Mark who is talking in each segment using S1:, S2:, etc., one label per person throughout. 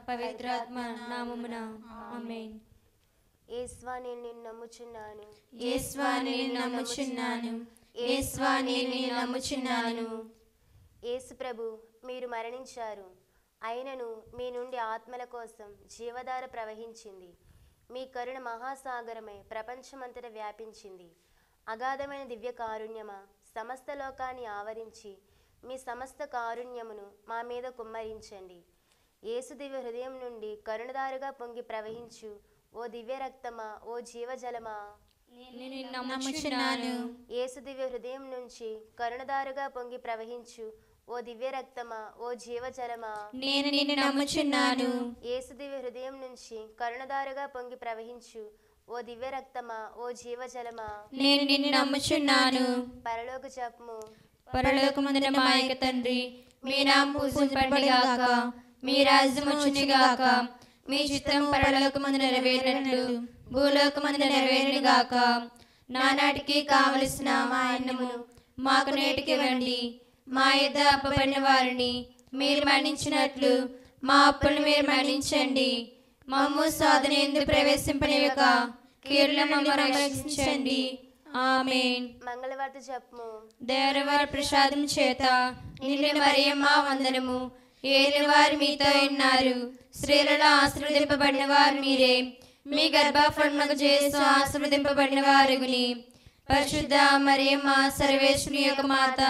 S1: పవిత్రాత్మ నామమున ఆమేన్
S2: ఏస్వా నేను నిన్ను నమ్ముచున్నాను
S1: యేస్వా నేను నమ్ముచున్నాను యేస్వా నేను నమ్ముచున్నాను
S2: యేసు ప్రభు మీరు మరణించారు అయినను మీ నుండి ఆత్మల కోసం జీవధార ప్రవహించింది మీ కరుణ మహాసాగరమై ప్రపంచమంతటా వ్యాపించింది అగాధమైన దివ్య కారుణ్యమా సమస్త లోకాన్ని ఆవరించి మీ సమస్త కారుణ్యమును మా మీద కుమ్మరించండి యేసు దివ్య హృదయం నుండి కరుణదారుగా పొంగి ప్రవహించు ఓ దివ్య రక్తమా ఓ జీవజలమా
S1: నేను నమ్ముచున్నాను
S2: యేసు దివ్య హృదయం నుంచి కరుణదారుగా పొంగి ప్రవహించు ఓ దివ్య రక్తమా ఓ జీవజలమా
S1: నేను నిన్ను నమ్ముచున్నాను
S2: యేసు దివ్య హృదయం నుంచి కరుణదారుగా పొంగి ప్రవహించు ఓ దివ్య రక్తమా ఓ జీవజలమా
S1: నేను నిన్ను నమ్ముచున్నాను
S2: పరలోక జపము
S1: పరలోకమందున మా యొక్క తండ్రి మీ నామం పూజింపబడిగాక మీ రాజ్యం వచ్చునిగాక మీ చిత్తం పరలోకమందు నెరవేరినట్లు భూలోకమందు నెరవేరునిగాక నానాటికి కావలసిన మా అన్నమును మాకు నేటికి ఇవ్వండి మా యొద్ద అప్పబడిన వారిని మీరు మన్నించినట్లు మా అప్పులను మీరు మన్నించండి మమ్ము సాధన ఎందుకు ప్రవేశింపనివ్వక కీర్ల మమ్మల్ని రక్షించండి ఆమేన్
S2: మంగళవార్త జపము
S1: దేవరవారి ప్రసాదం చేత నిన్ను మరియమ్మ వందనము ఏలిన వారు మీతో ఉన్నారు స్త్రీలలో ఆశీర్వదింపబడిన వారు మీరే మీ గర్భఫలములకు చేస్తూ ఆశీర్వదింపబడిన వారుగుని పరిశుద్ధ మరియమ్మ సర్వేశ్వరి యొక్క మాత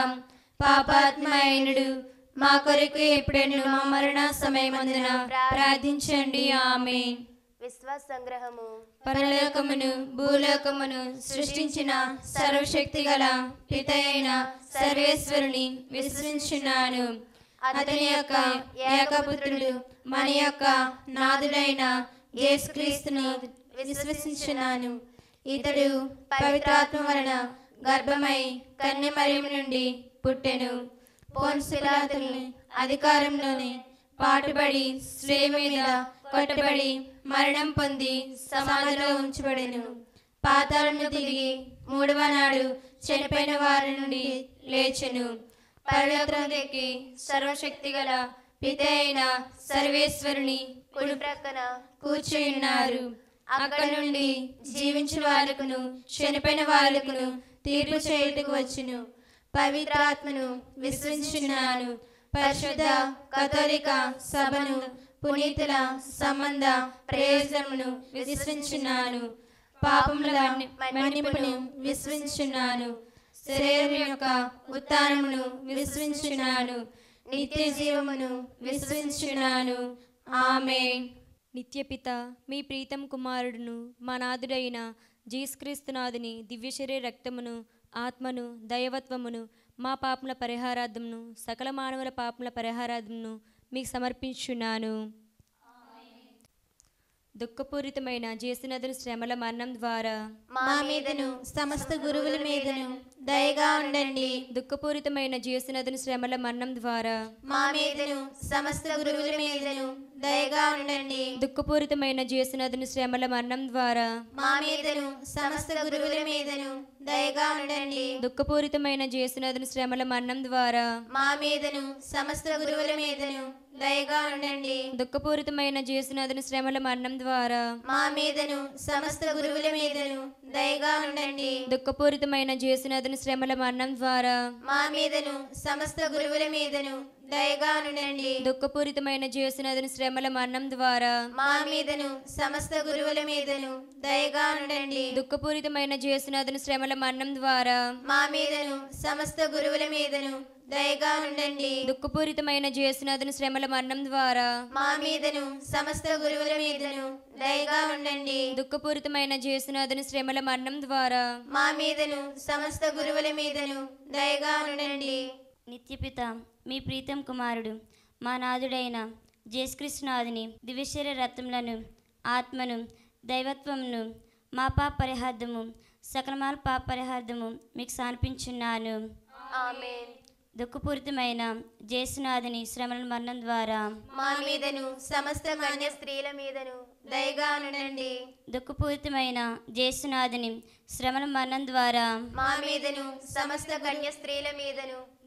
S1: పాపాత్మైనుడు మా కొరకు ఎప్పుడెన్ను మా మరణ సమయమందున ప్రార్థించండి ఆమేన్
S2: విశ్వాస సంగ్రహము
S1: పరలోకమును భూలోకమును సృష్టించిన సర్వశక్తి గల పిత అయిన సర్వేశ్వరుని విశ్వసించున్నాను అతని యొక్క ఏకపుత్రుడు మన యొక్క నాథుడైన యేసుక్రీస్తును విశ్వసించున్నాను ఇతడు పవిత్రాత్మ వలన గర్భమై కన్యమరియం నుండి పుట్టెను పోన్సులాతుని అధికారంలోని పాటుపడి స్త్రీ మీద కొట్టబడి మరణం పొంది సమాధిలో ఉంచబడెను పాతాళము తిరిగి మూడవ నాడు చనిపోయిన వారి నుండి లేచెను పరలోకంలోకి సర్వశక్తి గల పిత అయిన సర్వేశ్వరుని
S2: కుడి ప్రక్కన
S1: కూర్చున్నారు అక్కడ నుండి జీవించిన వాళ్ళకును చనిపోయిన వాళ్ళకును తీర్పు చేయుటకు వచ్చును పవిత్రాత్మను విశ్వసించున్నాను పరిశుద్ధ కథోలిక సభను పునీతుల సంబంధ ప్రయోజనమును విశ్వసించున్నాను పాపముల మన్నింపును విశ్వసించున్నాను శరీరం యొక్క ఉత్థానమును విశ్వసించున్నాను నిత్య జీవమును విశ్వసించున్నాను ఆమేన్
S3: నిత్యపిత మీ ప్రీతం కుమారుడును మా నాథుడైన జీస్క్రీస్తునాథుని దివ్య శరీర రక్తమును ఆత్మను దైవత్వమును మా పాపముల పరిహారార్థమును సకల మానవుల పాపముల పరిహారార్థమును మీకు సమర్పించున్నాను దుఃఖపూరితమైన జేసునదుని శ్రమల మరణం ద్వారా
S1: మా మీదను సమస్త గురువుల మీదను దయగా ఉండండి
S3: దుఃఖపూరితమైన జేసునదుని శ్రమల మరణం ద్వారా
S1: మా మీదను సమస్త గురువుల మీదను దయగా ఉండండి
S3: దుఃఖపూరితమైన జేసునదుని శ్రమల మరణం ద్వారా
S1: మా మీదను సమస్త గురువుల మీదను దయగా ఉండండి
S3: దుఃఖపూరితమైన జేసునదుని శ్రమల మరణం ద్వారా
S1: మా మీదను సమస్త గురువుల మీదను దయగా ఉండండి
S3: దుఃఖపూరితమైన జేసునదుని శ్రమల మరణం ద్వారా
S1: మా మీదను సమస్త గురువుల మీదను దయగా ఉండండి
S3: దుఃఖపూరితమైన జేసునదుని శ్రమల మరణం ద్వారా
S1: మా మీదను సమస్త గురువుల మీదను దయగా ఉండండి
S3: దుఃఖపూరితమైన జేసునదుని శ్రమల మరణం ద్వారా
S1: మా మీదను సమస్త గురువుల మీదను దయగా ఉండండి
S3: దుఃఖపూరితమైన జేసునదుని శ్రమల మరణం ద్వారా
S1: మా మీదను సమస్త గురువుల మీదను దయగా ఉండండి
S3: దుఃఖపూరితమైన జేసునదుని శ్రమల మరణం ద్వారా
S1: మా మీదను సమస్త గురువుల మీదను దయగా ఉండండి
S3: దుఃఖపూరితమైన జేసునదుని శ్రమల మరణం ద్వారా
S1: మా మీదను సమస్త గురువుల మీదను దయగా ఉండండి
S4: నిత్యపిత మీ ప్రీతం కుమారుడు మా నాథుడైన జేసుకృష్ణనాథుని దివ్యశరీర రత్నములను ఆత్మను దైవత్వమును మా పాప పరిహార్థము సకలమాల పాప పరిహార్థము మీకు సమర్పించున్నాను
S2: ఆమేన్
S4: దుఃఖపూరితమైన జేసునాథుని శ్రమల మరణం ద్వారా
S1: మా మీదను సమస్త
S2: కన్య
S1: కన్య
S2: స్త్రీల మీదను
S1: దయగా ఉండండి
S4: దుఃఖపూరితమైన జేసునాథుని శ్రమల మరణం ద్వారా
S1: మా మీదను సమస్త కన్య
S2: కన్య స్త్రీల మీదను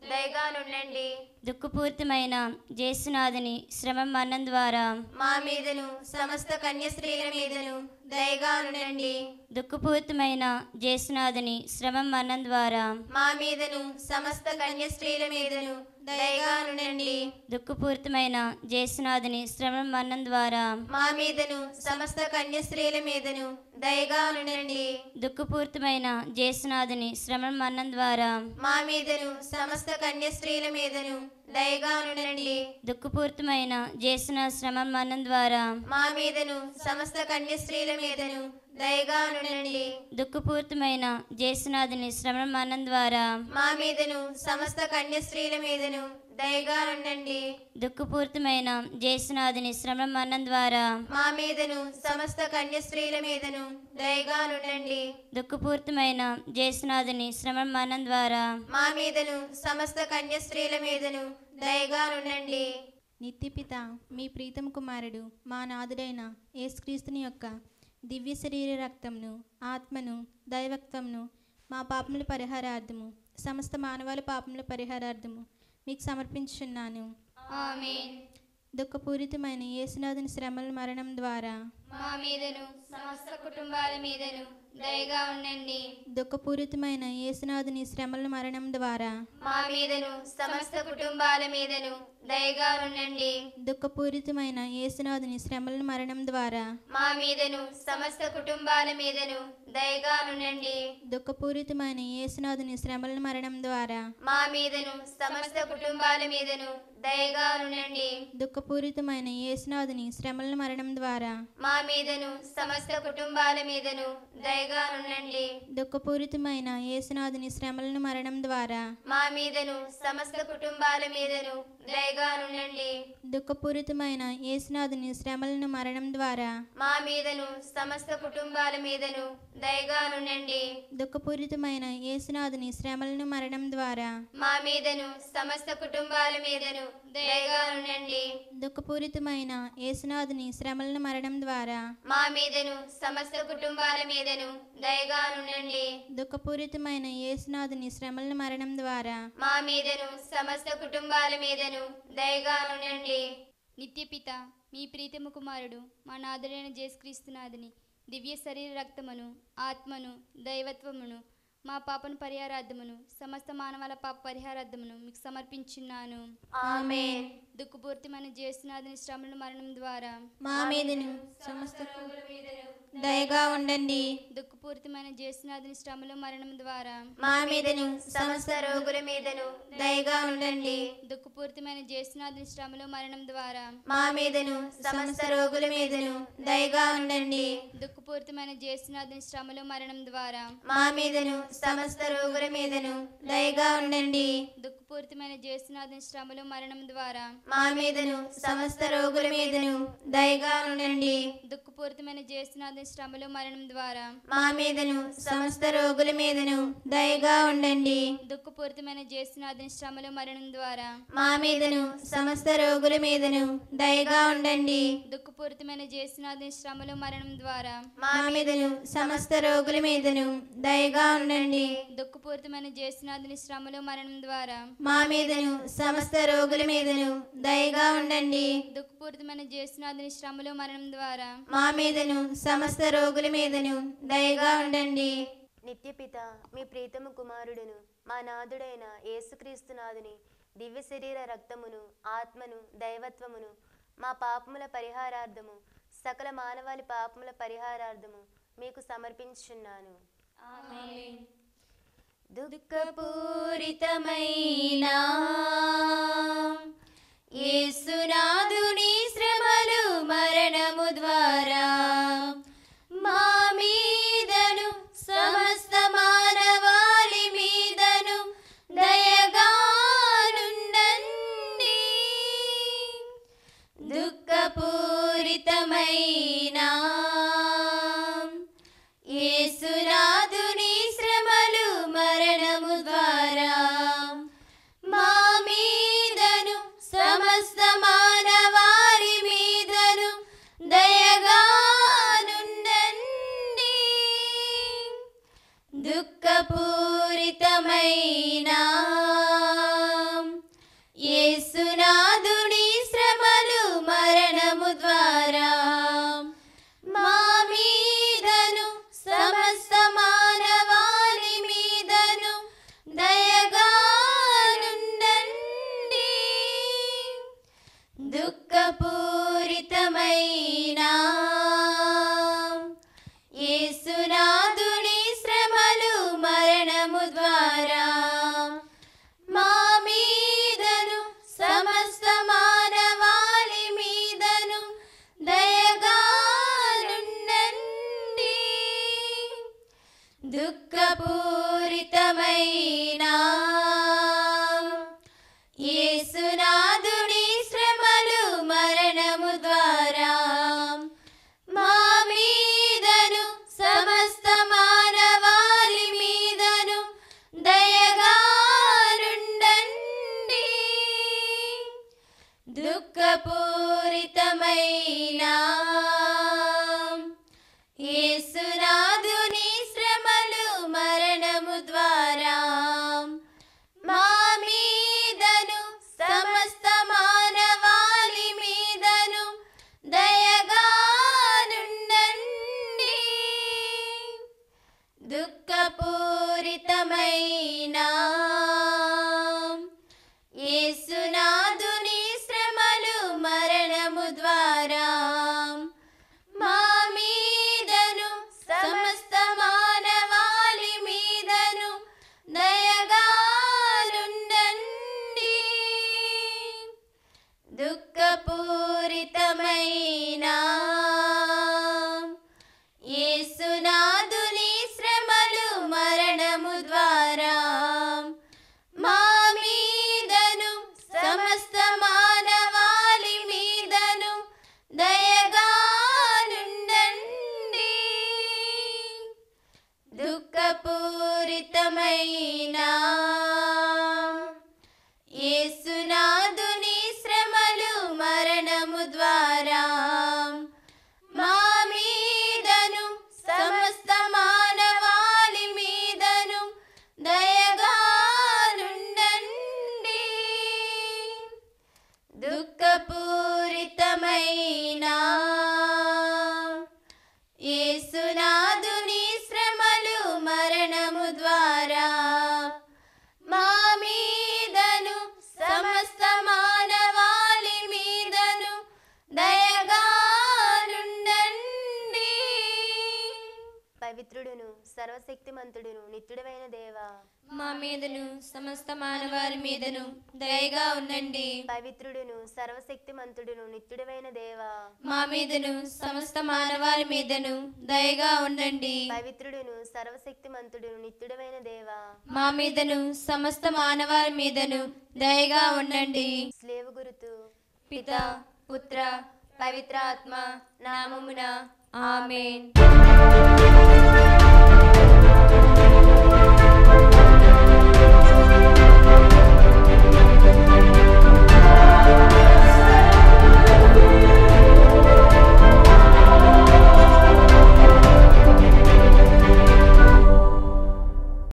S2: దయగా నుండండి
S4: దుఃఖపూరితమైన జేసునాథుని శ్రమ మరణం ద్వారా
S1: మా మీదను సమస్త కన్య స్త్రీల మీదను దయగా ఉండండి
S4: దుఃఖపూరితమైన జేసునాథుని శ్రమ మరణం ద్వారా
S1: మా మీదను సమస్త కన్య స్త్రీల మీదను దయగా ఉండండి
S4: దుఃఖపూరితమైన జేసునాథుని శ్రమ మరణం ద్వారా
S1: మా మీదను సమస్త కన్య స్త్రీల మీదను దయగా ఉండండి
S4: దుఃఖపూరితమైన జేసునాథుని శ్రమ మరణం ద్వారా
S1: మా మీదను సమస్త కన్య స్త్రీల మీదను దయగా ఉండండి
S4: దుఃఖపూరితమైన జేసున శ్రమ మరణం ద్వారా
S1: మా మీదను సమస్త కన్య స్త్రీల మీదను దయగా ఉండండి
S4: దుఃఖపూరితమైన జేసునాథుని శ్రమ మరణం ద్వారా
S1: మా మీదను సమస్త కన్య స్త్రీల మీదను దయగా ఉండండి
S4: దుఃఖపూరితమైన జేసునాథుని శ్రమ మరణం ద్వారా
S1: మా మీదను సమస్త కన్య స్త్రీల మీదను దయగా ఉండండి
S4: దుఃఖపూరితమైన జేసునాథుని శ్రమ మరణం ద్వారా
S1: మా మీదను సమస్త కన్య స్త్రీల మీదను దయగా ఉండండి
S5: నిత్యపిత మీ ప్రీతం కుమారుడు మా నాథుడైన యేసుక్రీస్తుని యొక్క దివ్య శరీర రక్తంను ఆత్మను దైవత్వంను మా పాపముల పరిహారార్థము సమస్త మానవాళి పాపముల పరిహారార్థము మీకు సమర్పించుచున్నాను దుఃఖపూరితమైన యేసునాథుని శ్రమల మరణం ద్వారా
S6: మా మీదను సమస్త కుటుంబాల మీదను దయగా ఉండండి
S5: దుఃఖపూరితమైన యేసునాథుని శ్రమల మరణం ద్వారా
S6: మా మీదను సమస్త కుటుంబాల మీదను దయగా ఉండండి
S5: దుఃఖపూరితమైన యేసునాథుని శ్రమల మరణం ద్వారా
S6: మా మీదను సమస్త కుటుంబాల మీదను దయగా ఉండండి
S5: దుఃఖపూరితమైన యేసునాథుని శ్రమల మరణం ద్వారా
S6: మా మీదను సమస్త కుటుంబాల మీదను దయగా ఉండండి
S5: దుఃఖపూరితమైన యేసునాథుని శ్రమల మరణం ద్వారా
S6: మా మీదను సమస్త కుటుంబాల మీదను దయగా ఉండండి
S5: దుఃఖపూరితమైన యేసునాథుని శ్రమలను మరణం ద్వారా
S6: మా మీదను సమస్త కుటుంబాల మీదను దయగా ఉండండి
S5: దుఃఖపూరితమైన యేసునాథుని శ్రమలను మరణం ద్వారా
S6: మా మీదను సమస్త కుటుంబాల మీదను దయగా ఉండండి
S5: దుఃఖపూరితమైన యేసునాథుని శ్రమలను మరణం ద్వారా
S6: మా మీదను సమస్త కుటుంబాల మీదను దయగా ఉండండి
S5: దుఃఖపూరితమైన యేసునాథుని శ్రమలను మరణం ద్వారా
S6: మా మీదను సమస్త కుటుంబాల మీదను దయగా ఉండండి
S5: దుఃఖపూరితమైన యేసునాథుని శ్రమలను మరణం ద్వారా
S6: మా మీదను సమస్త కుటుంబాల మీదను దయగా ఉండండి
S7: నిత్యపిత మీ ప్రీతమ కుమారుడు మా నాదుడైన జేసుక్రీస్తునాథుని దివ్య శరీర రక్తమును ఆత్మను దైవత్వమును మా పాపను పరిహారార్థమును సమస్త మానవాల పాప పరిహారార్థమును మీకు సమర్పించున్నాను
S1: ఆమేన్
S7: దుఃఖపూర్తిమైన జేసునాథుని శ్రమల మరణం ద్వారా
S1: మా మీదను సమస్త దయగా ఉండండి
S7: దుఃఖపూరితమైన జేసునాథుని శ్రమల మరణం ద్వారా
S1: మా మీదను సమస్త రోగుల మీదను దయగా ఉండండి
S7: దుఃఖపూరితమైన జేసునాథుని శ్రమల మరణం ద్వారా
S1: మా మీదను సమస్త రోగుల మీదను దయగా ఉండండి
S7: దుఃఖపూరితమైన జేసునాథుని శ్రమల మరణం ద్వారా
S1: మా మీదను సమస్త రోగుల మీదను దయగా ఉండండి
S7: దుఃఖపూరితమైన జేసునాథుని శ్రమల మరణం ద్వారా
S1: మా మీదను సమస్త రోగుల మీదను దయగా ఉండండి
S7: దుఃఖపూరితమైన జేసునాథుని శ్రమల మరణం ద్వారా
S1: మా మీదను సమస్త రోగుల మీదను దయగా ఉండండి
S7: దుఃఖపూరితమైన జేసునాథుని శ్రమల మరణం ద్వారా
S1: మా మీదను సమస్త రోగుల మీదను దయగా ఉండండి
S7: దుఃఖపూరితమైన జేసునాథుని శ్రమల మరణం ద్వారా
S1: మా మీదను సమస్త రోగుల మీదను దయగా ఉండండి
S7: దుఃఖపూరితమైన జేసునాథుని శ్రమల మరణం ద్వారా
S1: మా మీదను సమస్త రోగుల మీదను దయగా ఉండండి
S7: దుఃఖపూరితమైన జేసునాథుని శ్రమల మరణం ద్వారా
S1: మా మీదను సమస్త రోగుల మీదను దయగా ఉండండి
S2: నిత్యపిత మీ ప్రీతము కుమారుడును మా నాథుడైన యేసుక్రీస్తునాథుని దివ్య శరీర రక్తమును ఆత్మను దైవత్వమును మా పాపముల పరిహారార్థము సకల మానవాళి పాపముల పరిహారార్థము మీకు సమర్పించుచున్నాను
S1: దుఃఖపూరితమైన యేసునాథుని శ్రమలు మరణము ద్వారా మా మీదను సమస్త మానవాళి మీదను దయగానుండండి దుఃఖపూరితమైన యేసునాథుని శ్రమలు మరణము ద్వారా మా మీదను సమస్త మానవారి మీదను దయగానుండండి దుఃఖపూరితమైన పూరితమైన యేసునాథుని శ్రమలు మరణము ద్వారా మా మీదను సమస్త మానవాళి మీదను దయగా నుండండి దుఃఖపూరితమైన యేసునాథుని శ్రమలు మరణము ద్వారా మా మీదను సమస్త మానవాళి మీదను దయగా నుండండి దుఃఖపూరితమైన యేసునాథుని శ్రమలు మరణము ద్వారా మా మీదను సమస్త మానవాళి మీదను దయగా నుండండి దుఃఖపూరితమైన యేసునాథుని శ్రమలు మరణము ద్వారా మా మీదను సమస్త మానవాళి మీదను దయగా నుండండి దుఃఖపూరితమైన యేసునాథుని శ్రమలు మరణము ద్వారా మా మీదను సమస్త మానవాళి మీదను దయగా నుండండి దుఃఖపూరితమైన యేసునాథుని శ్రమలు మరణము ద్వారా మా మీదను సమస్త మానవాళి మీదను దయగా నుండండి
S2: పవిత్రుడును సర్వశక్తిమంతుడును నిత్యుడమైన దేవా
S3: మా మీదను సమస్త మానవారి మీదను దయగా ఉండండి
S2: పవిత్రుడును సర్వశక్తిమంతుడును నిత్యుడమైన దేవా
S3: మా మీదను సమస్త మానవారి మీదను దయగా ఉండండి
S2: పవిత్రుడును సర్వశక్తిమంతుడును నిత్యుడమైన దేవా
S3: మా మీదను సమస్త మానవారి మీదను దయగా ఉండండి
S2: స్లేవు గురుతు
S3: పిత పుత్ర పవిత్ర ఆత్మ నామమున ఆమెన్